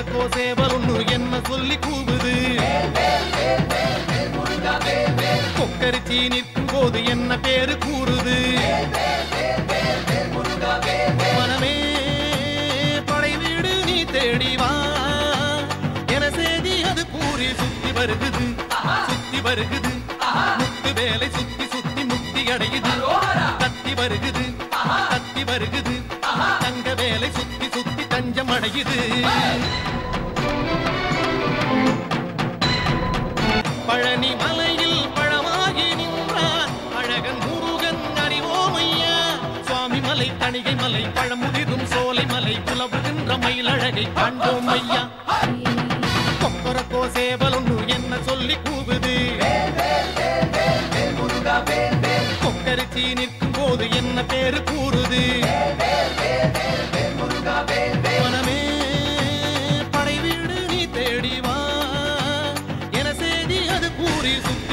கொக்கரக்கோ சேவல் ஒண்ணு என்ன சொல்லி கூவுது கொக்கரிச்சி நிற்கும் போது என்ன பேரு கூறுது மனமே படை வீடு நீ தேடி வா என செய்தி அது கூறி சுத்தி வருகுது சுத்தி வருகுது முத்து வேலை சுத்தி சுத்தி முக்தி அடையுது கத்தி வருகுது கத்தி வருகுது தங்க வேலை சுத்தி சுத்தி தஞ்சம் அடையுது பழனி மலையில் பழமாகி நின்றான் அழகன் முருகன் அறிவோமையா சுவாமி மலை தணிகை மலை பழமுதிரும் சோலை மலை புலவுகின்ற மயிலழகை காண்போம் ஐயா கொக்கரக்கோ சேவல் ஒன்று என்ன சொல்லி கூவுது கொக்கரிச்சி நிற்கும் போது என்ன பேரு கூறுது மனமே படை வீடு நீ தேடி வா என செய்தி அது கூறி சுத்தி